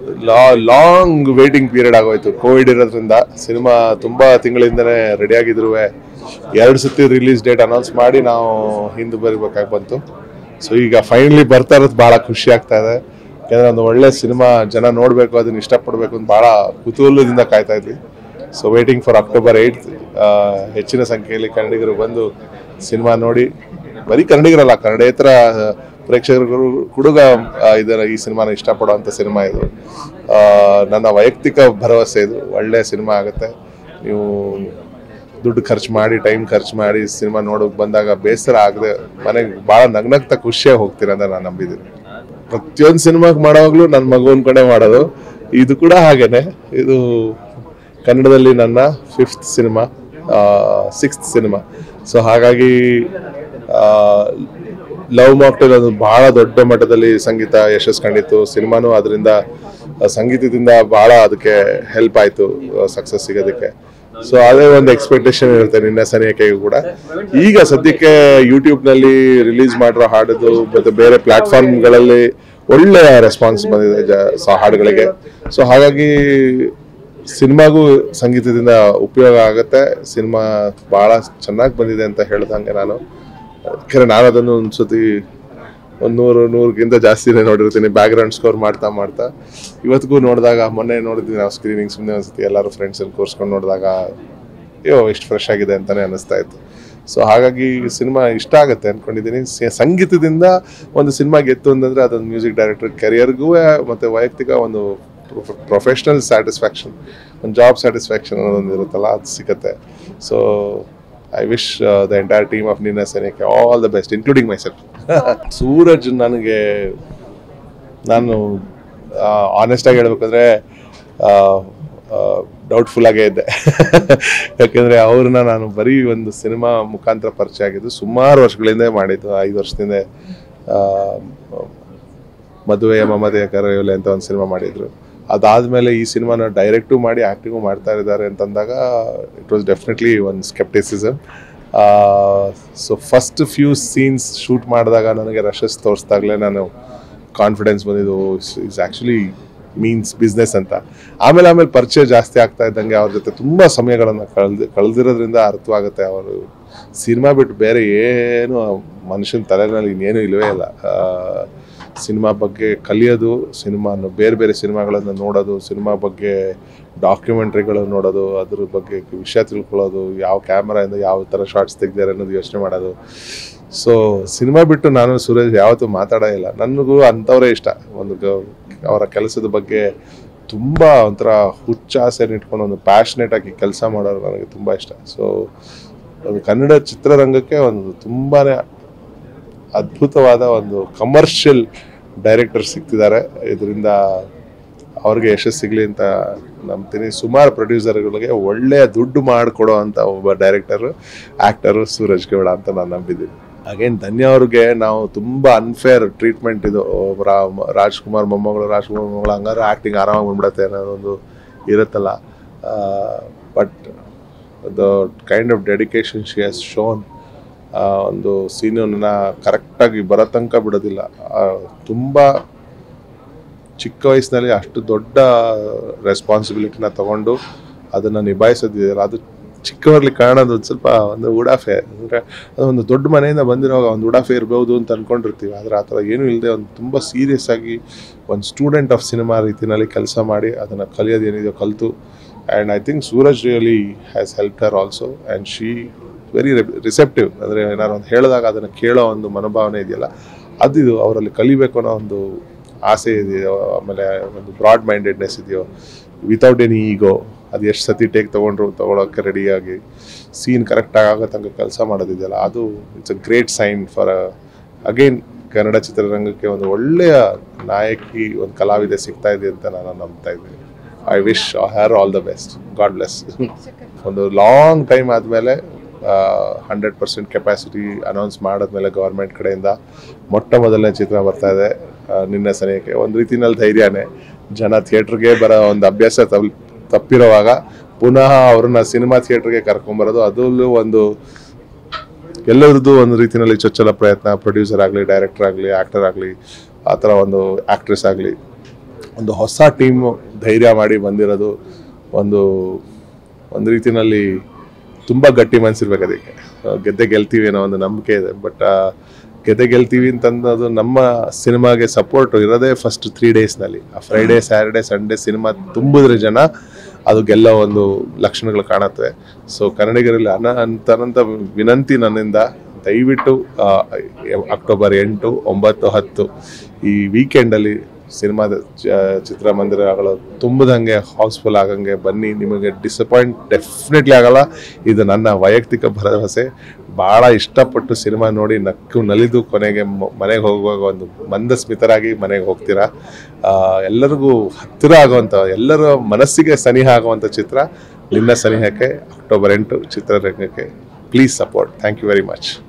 long waiting period ಆಗೋಯ್ತು Covid ಇರೋದ್ರಿಂದ cinema ತುಂಬಾ ತಿಂಗಳಿಂದನೇ ರೆಡಿ ಆಗಿದ್ರು ಎರಡು ಸತಿ ರಿಲೀಸ್ ಡೇಟ್ ಅನೌನ್ಸ್ ಮಾಡಿ ನಾವು ಹಿಂದೆ ಬರಿಬೇಕಾಗಿ ಬಂತು ಸೊ ಈಗ ಫೈನಲಿ ಬರ್ತಾ ಇರೋದು ಬಹಳ ಖುಷಿ ಆಗ್ತಾ ಇದೆ ಯಾಕಂದ್ರೆ ಒಂದು ಒಳ್ಳೆ ಸಿನಿಮಾ ಜನ ನೋಡಬೇಕು ಅದನ್ನ ಇಷ್ಟಪಡಬೇಕು ಅಂತ ಬಹಳ ಕುತೂಹಲದಿಂದ ಕಾಯ್ತಾ ಇದ್ವಿ so waiting for October eight ಹೆಚ್ಚಿನ ಸಂಖ್ಯೆಯಲ್ಲಿ ಕನ್ನಡಿಗರು ಬಂದು ಸಿನಿಮಾ ನೋಡಿ ಬರೀ ಕನ್ನಡಿಗರಲ್ಲ ಕನ್ನಡೇತರ ಪ್ರೇಕ್ಷಕರು ಕೂಡ ಇದರ ಈ ಸಿನಿಮಾನ ಇಷ್ಟಪಡುವಂಥ ಸಿನಿಮಾ ಇದು ಆ, ನನ್ನ ವೈಯಕ್ತಿಕ ಭರವಸೆ ಇದು ಒಳ್ಳೆ ಸಿನಿಮಾ ಆಗುತ್ತೆ ನೀವು ದುಡ್ಡು ಖರ್ಚು ಮಾಡಿ ಟೈಮ್ ಖರ್ಚು ಮಾಡಿ ಸಿನಿಮಾ ನೋಡೋಕೆ ಬಂದಾಗ ಬೇಸರ ಆಗದೆ ಮನೆಗೆ ಭಾಳ ನಗ್ನಗ್ತಾ ಖುಷಿಯಾಗಿ ಹೋಗ್ತೀರ ಅಂತ ನಾನು ನಂಬಿದ್ದೀನಿ ಪ್ರತಿಯೊಂದು ಸಿನಿಮಾಗೆ ಮಾಡೋವಾಗ್ಲೂ ನನ್ನ ಮಗು ಅನ್ಕೊಂಡೇ ಮಾಡೋದು ಇದು ಕೂಡ ಹಾಗೇನೆ ಇದು ಕನ್ನಡದಲ್ಲಿ ನನ್ನ fifth cinema sixth cinema so ಹಾಗಾಗಿ ಲವ್ ಮಾಕ್ಟೇಲ್ ಅದು ಬಹಳ ದೊಡ್ಡ ಮಟ್ಟದಲ್ಲಿ ಸಂಗೀತ ಯಶಸ್ಸು ಕಂಡಿತ್ತು ಸಿನಿಮಾನು ಅದರಿಂದ ಸಂಗೀತದಿಂದ ಬಹಳ ಅದಕ್ಕೆ ಹೆಲ್ಪ್ ಆಯ್ತು ಸಕ್ಸಸ್ ಸಿಗೋದಕ್ಕೆ ಸೊ ಅದೇ ಒಂದು ಎಕ್ಸ್ಪೆಕ್ಟೇಷನ್ ಇರುತ್ತೆ ನಿನ್ನೆ ಸನಿಯಕೆಗೂ ಕೂಡ ಈಗ ಸದ್ಯಕ್ಕೆ ಯೂಟ್ಯೂಬ್ ನಲ್ಲಿ ರಿಲೀಸ್ ಮಾಡಿರೋ ಹಾಡದು ಮತ್ತೆ ಬೇರೆ ಪ್ಲಾಟ್ಫಾರ್ಮ್ಗಳಲ್ಲಿ ಒಳ್ಳೆ ರೆಸ್ಪಾನ್ಸ್ ಬಂದಿದೆ ಜ- ಸ- ಹಾಡುಗಳಿಗೆ ಸೊ ಹಾಗಾಗಿ ಸಿನಿಮಾಗೂ ಸಂಗೀತದಿಂದ ಉಪಯೋಗ ಆಗುತ್ತೆ ಸಿನಿಮಾ ಬಹಳ ಚೆನ್ನಾಗಿ ಬಂದಿದೆ ಅಂತ ಹೇಳ್ದಂಗೆ ನಾನು ಯಾಕಂದ್ರೆ ನಾನು ಅದನ್ನು ಒಂದ್ಸತಿ ಒಂದು ನೂರು ನೂರಕ್ಕಿಂತ ಜಾಸ್ತಿನೇ ನೋಡಿರ್ತೀನಿ ಬ್ಯಾಕ್ ಗ್ರೌಂಡ್ ಸ್ಕೋರ್ ಮಾಡ್ತಾ ಮಾಡ್ತಾ ಇವತ್ತಿಗೂ ನೋಡಿದಾಗ ಮೊನ್ನೆ ನೋಡಿದ್ವಿ ನಾವು ಸ್ಕ್ರೀನಿಂಗ್ ಸುಮ್ಮನೆ ಒಂದ್ಸತಿ ಎಲ್ಲರೂ ಫ್ರೆಂಡ್ಸಲ್ಲಿ ಕೂರ್ಸ್ಕೊಂಡು ನೋಡಿದಾಗ ಅಯ್ಯೋ ಎಷ್ಟು ಫ್ರೆಶ್ ಆಗಿದೆ ಅಂತಾನೆ ಅನಿಸ್ತಾ ಇತ್ತು ಸೊ ಹಾಗಾಗಿ ಸಿನಿಮಾ ಇಷ್ಟ ಆಗುತ್ತೆ ಅನ್ಕೊಂಡಿದ್ದೀನಿ ಸ- ಸಂಗೀತದಿಂದ ಒಂದು ಸಿನಿಮಾ ಗೆತ್ತು ಅಂತಂದ್ರೆ ಅದೊಂದು ಮ್ಯೂಸಿಕ್ ಡೈರೆಕ್ಟರ್ ಕೆರಿಯರ್ಗೂ ಮತ್ತೆ ವೈಯಕ್ತಿಕ ಒಂದು ಪ್ರೊಫೆಷನಲ್ ಸ್ಯಾಟಿಸ್ಫ್ಯಾಕ್ಷನ್ ಒಂದು ಜಾಬ್ ಸ್ಯಾಟಿಸ್ಫ್ಯಾಕ್ಷನ್ ಅನ್ನೋದೊಂದು ಇರುತ್ತಲ್ಲ ಅದು ಸಿಗುತ್ತೆ so I wish the entire team of ನಿನ್ನ ಸೈನಿಕ all the best including myself Sooraj ನನಗೆ ನಾನು ಆನೆಸ್ಟ್ ಆಗಿ ಹೇಳ್ಬೇಕಂದ್ರೆ ಡೌಟ್ಫುಲ್ ಆಗೇ ಇದ್ದೆ ಯಾಕೆಂದ್ರೆ ಅವ್ರನ್ನ ನಾನು ಬರೀ ಒಂದು ಸಿನಿಮಾ ಮುಖಾಂತರ ಪರಿಚಯ ಆಗಿದ್ದು ಸುಮಾರು ವರ್ಷಗಳಿಂದ ಮಾಡಿದ್ದು ಐದು ವರ್ಷದಿಂದ ಆ, ಮದುವೆಯ ಮಮತೆಯ ಕರೆಯೋಲೆ ಅಂತ ಒಂದು ಸಿನಿಮಾ ಮಾಡಿದ್ರು ಅದಾದ್ಮೇಲೆ ಈ ಸಿನಿಮಾನ ಡೈರೆಕ್ಟು ಮಾಡಿ ಆ್ಯಕ್ಟಿಂಗು ಮಾಡ್ತಾ ಇದ್ದಾರೆ ಅಂತಂದಾಗ ಇಟ್ ವಾಸ್ ಡೆಫಿನೆಟ್ಲಿ ಒಂದು skepticism so first few scenes shoot ಮಾಡಿದಾಗ ನನಗೆ ರಶಸ್ ತೋರಿಸ್ದಾಗಲೇ ನಾನು ಕಾನ್ಫಿಡೆನ್ಸ್ ಬಂದಿದ್ದು ಇಸ್ ಆ್ಯಕ್ಚುಲಿ ಮೀನ್ಸ್ ಬಿಸ್ನೆಸ್ ಅಂತ ಆಮೇಲೆ ಆಮೇಲೆ ಪರಿಚಯ ಜಾಸ್ತಿ ಆಗ್ತಾ ಇದ್ದಂಗೆ ಅವ್ರ ಜೊತೆ ತುಂಬ ಸಮಯಗಳನ್ನು ಕಳೆದು ಕಳೆದಿರೋದ್ರಿಂದ ಅರ್ಥವಾಗುತ್ತೆ ಅವರು ಸಿನಿಮಾ ಬಿಟ್ಟು ಬೇರೆ ಏನು ಮನುಷ್ಯನ ತಲೆನಲ್ಲಿ ಇನ್ನೇನು ಇಲ್ಲವೇ ಇಲ್ಲ ಸಿನಿಮಾ ಬಗ್ಗೆ ಕಲಿಯೋದು ಸಿನಿಮಾನು ಬೇರೆ ಬೇರೆ ಸಿನಿಮಾಗಳನ್ನು ನೋಡೋದು ಸಿನಿಮಾ ಬಗ್ಗೆ ಡಾಕ್ಯುಮೆಂಟ್ರಿಗಳನ್ನು ನೋಡೋದು ಅದ್ರ ಬಗ್ಗೆ ವಿಷಯ ತಿಳ್ಕೊಳ್ಳೋದು ಯಾವ ಕ್ಯಾಮ್ರಾಯಿಂದ ಯಾವ ಥರ ಶಾರ್ಟ್ಸ್ ತೆಗ್ದಾರೆ ಅನ್ನೋದು ಯೋಚನೆ ಮಾಡೋದು ಸೊ ಸಿನಿಮಾ ಬಿಟ್ಟು ನಾನು ಸುರೇಶ್ ಯಾವತ್ತೂ ಮಾತಾಡೇ ಇಲ್ಲ ನನಗೂ ಅಂಥವರೇ ಇಷ್ಟ ಒಂದು ಗ- ಅವರ ಕೆಲಸದ ಬಗ್ಗೆ ತುಂಬ ಒಂಥರ ಹುಚ್ಚಾಸೆನ ಇಟ್ಕೊಂಡು ಒಂದು ಪ್ಯಾಷನೇಟ್ ಆಗಿ ಕೆಲಸ ಮಾಡೋರು ನನಗೆ ತುಂಬ ಇಷ್ಟ ಸೊ ಒಂದು ಕನ್ನಡ ಚಿತ್ರರಂಗಕ್ಕೆ ಒಂದು ತುಂಬಾ ಅದ್ಭುತವಾದ ಒಂದು ಕಮರ್ಷಿಯಲ್ ಡೈರೆಕ್ಟರ್ ಸಿಗ್ತಿದ್ದಾರೆ ಇದರಿಂದ ಅವ್ರಿಗೆ ಯಶಸ್ಸು ಸಿಗಲಿ ಅಂತ ನಂಬ್ತೀನಿ ಸುಮಾರು ಪ್ರೊಡ್ಯೂಸರ್ಗಳಿಗೆ ಒಳ್ಳೆಯ ದುಡ್ಡು ಮಾಡಿಕೊಡೋ ಅಂತ ಒಬ್ಬ ಡೈರೆಕ್ಟರು ಆ್ಯಕ್ಟರು ಸೂರಜ್ ಗೌಡ ಅಂತ ನಾನು ನಂಬಿದ್ದೀನಿ ಅಗೇನ್ ಧನ್ಯ ಅವ್ರಿಗೆ ನಾವು ತುಂಬ ಅನ್ಫೇರ್ ಟ್ರೀಟ್ಮೆಂಟ್ ಇದು ಒಬ್ಬ ರಾ- ರಾಜ್ಕುಮಾರ್ ಮೊಮ್ಮಗಳು ರಾಜ್ಕುಮಾರ್ ಮೊಮ್ಮಗಳು ಹಂಗಾದ್ರೆ ಆ್ಯಕ್ಟಿಂಗ್ ಆರಾಮಾಗಿ ಬಂದ್ಬಿಡತ್ತೆ ಅನ್ನೋದೊಂದು ಇರುತ್ತಲ್ಲ but the kind of dedication she has shown ಒಂದು ಸೀನನ್ನ ಕರೆಕ್ಟಾಗಿ ಬರೋ ತನಕ ಬಿಡೋದಿಲ್ಲ ಆ, ತುಂಬ ಚಿಕ್ಕ ವಯಸ್ಸಿನಲ್ಲಿ ಅಷ್ಟು ದೊಡ್ಡ ರೆಸ್ಪಾನ್ಸಿಬಿಲಿಟಿನ ತಗೊಂಡು ಅದನ್ನು ನಿಭಾಯಿಸೋದಿದೆಯಲ್ಲ ಅದು ಚಿಕ್ಕವರಲ್ಲಿ ಕಾಣೋದು ಒಂದು ಸ್ವಲ್ಪ ಒಂದು ಉಡಾಫೆ ಅಂದರೆ ಅದೊಂದು ದೊಡ್ಡ ಮನೆಯಿಂದ ಬಂದಿರೋ ಒಂದು ಉಡಾಫೆ ಇರ್ಬೋದು ಅಂತ ಅಂದ್ಕೊಂಡಿರ್ತೀವಿ ಆದರೆ ಆ ಥರ ಏನೂ ಇಲ್ಲದೆ ಒಂದು ತುಂಬ ಸೀರಿಯಸ್ ಆಗಿ ಒಂದು ಸ್ಟೂಡೆಂಟ್ ಆಫ್ ಸಿನಿಮಾ ರೀತಿಯಲ್ಲಿ ಕೆಲಸ ಮಾಡಿ ಅದನ್ನು ಕಲಿಯೋದು ಏನಿದೆಯೋ ಕಲಿತು and I think Sooraj really has help her also and she very receptive ಅಂದರೆ ಏನಾದ್ರು ಒಂದು ಹೇಳಿದಾಗ ಅದನ್ನು ಕೇಳೋ ಒಂದು ಮನೋಭಾವನೆ ಇದೆಯಲ್ಲ ಅದು ಇದು ಅವರಲ್ಲಿ ಕಲಿಬೇಕು ಅನ್ನೋ ಒಂದು ಆಸೆ ಇದೆಯೋ ಆಮೇಲೆ ಒಂದು ಬ್ರಾಡ್ ಮೈಂಡೆಡ್ನೆಸ್ ಇದೆಯೋ ವಿತೌಟ್ ಎನಿ ಈಗೋ ಅದು ಎಷ್ಟು ಸತಿ ಟೇಕ್ ತೊಗೊಂಡ್ರು ತೊಗೊಳಕ್ಕೆ ರೆಡಿಯಾಗಿ ಸೀನ್ ಕರೆಕ್ಟಾಗಿ ಆಗೋ ತನಕ ಕೆಲಸ ಮಾಡೋದಿದೆಯಲ್ಲ ಅದು it's a great sign for again Kannada ಚಿತ್ರರಂಗಕ್ಕೆ ಒಂದು ಒಳ್ಳೆಯ ನಾಯಕಿ ಒಂದು ಕಲಾವಿದೆ ಸಿಗ್ತಾ ಇದೆ ಅಂತ ನಾನು ನಂಬ್ತಾ ಇದ್ದೀನಿ I wish her all the best God bless ಒಂದು ಲಾಂಗ್ ಟೈಮ್ ಆದಮೇಲೆ ಹಂಡ್ರೆಡ್ ಪರ್ಸೆಂಟ್ ಕೆಪಾಸಿಟಿ ಅನೌನ್ಸ್ ಮಾಡಿದ್ಮೇಲೆ ಗೌರ್ಮೆಂಟ್ ಕಡೆಯಿಂದ ಮೊಟ್ಟ ಮೊದಲನೇ ಚಿತ್ರ ಬರ್ತಾ ಇದೆ ಆ, ನಿನ್ನೆ ಸನಿಯಕ್ಕೆ ಒಂದು ರೀತಿನಲ್ಲಿ ಧೈರ್ಯನೇ ಜನ ಥಿಯೇಟ್ರಿಗೆ ಬರೋ ಒಂದು ಅಭ್ಯಾಸ ತಪ್ ತಪ್ಪಿರೋವಾಗ ಪುನಃ ಅವ್ರನ್ನ ಸಿನಿಮಾ ಥಿಯೇಟ್ರಿಗೆ ಕರ್ಕೊಂಬರೋದು ಅದರಲ್ಲೂ ಒಂದು ಎಲ್ಲರದ್ದು ಒಂದು ರೀತಿಯಲ್ಲಿ ಚೊಚ್ಚಲ ಪ್ರಯತ್ನ ಪ್ರೊಡ್ಯೂಸರ್ ಆಗಲಿ ಡೈರೆಕ್ಟರ್ ಆಗಲಿ ಆ್ಯಕ್ಟರ್ ಆಗಲಿ ಆ ಥರ ಒಂದು ಆ್ಯಕ್ಟ್ರೆಸ್ ಆಗಲಿ ಒಂದು ಹೊಸ ಟೀಮು ಧೈರ್ಯ ಮಾಡಿ ಬಂದಿರೋದು ಒಂದು ಒಂದು ರೀತಿನಲ್ಲಿ ತುಂಬ ಗಟ್ಟಿ ಮನಸ್ಸಿರ್ಬೇಕು ಅದಕ್ಕೆ ಆ, ಗೆದ್ದೆ ಗೆಲ್ತೀವಿ ಅನ್ನೋ ಒಂದು ನಂಬಿಕೆ ಇದೆ ಬಟ್ ಗೆದ್ದೆ ಗೆಲ್ತೀವಿ ಅಂತಂದದು ನಮ್ಮ ಸಿನಿಮಾಗೆ ಸಪೋರ್ಟ್ ಇರೋದೇ ಫಸ್ಟ್ ತ್ರೀ ಡೇಸ್ನಲ್ಲಿ ಆ ಫ್ರೈಡೇ ಸ್ಯಾಟರ್ಡೆ ಸಂಡೇ ಸಿನಿಮಾ ತುಂಬಿದ್ರೆ ಜನ ಅದು ಗೆಲ್ಲೋ ಒಂದು ಲಕ್ಷಣಗಳು ಕಾಣುತ್ತೆ ಸೊ ಕನ್ನಡಿಗರಲ್ಲಿ ಅನ ಅಂತನಂತ ವಿನಂತಿ ನನ್ನಿಂದ ದಯವಿಟ್ಟು ಆ, ಅಕ್ಟೋಬರ್ ಎಂಟು ಒಂಬತ್ತು ಹತ್ತು ಈ ವೀಕೆಂಡಲ್ಲಿ ಸಿನಿಮಾದ ಚ- ಚಿತ್ರಮಂದಿರಗಳು ತುಂಬದಂಗೆ ಹೌಸ್ಫುಲ್ ಆಗಂಗೆ ಬನ್ನಿ ನಿಮಗೆ ಡಿಸಪಾಯಿಂಟ್ ಡೆಫಿನೆಟ್ಲಿ ಆಗಲ್ಲ ಇದು ನನ್ನ ವೈಯಕ್ತಿಕ ಭರವಸೆ ಭಾಳ ಇಷ್ಟಪಟ್ಟು ಸಿನಿಮಾ ನೋಡಿ ನಕ್ಕು ನಲಿದು ಕೊನೆಗೆ ಮ- ಮನೆಗೆ ಹೋಗುವಾಗ ಒಂದು ಮಂದಸ್ಮಿತರಾಗಿ ಮನೆಗೆ ಹೋಗ್ತೀರಾ ಆ, ಎಲ್ಲರಿಗೂ ಹತ್ತಿರ ಆಗುವಂಥ ಎಲ್ಲರ ಮನಸ್ಸಿಗೆ ಸನಿಹ ಆಗುವಂಥ ಚಿತ್ರ ನಿನ್ನ ಸನಿಹಕ್ಕೆ ಅಕ್ಟೋಬರ್ ಎಂಟು ಚಿತ್ರರಂಗಕ್ಕೆ please support thank you very much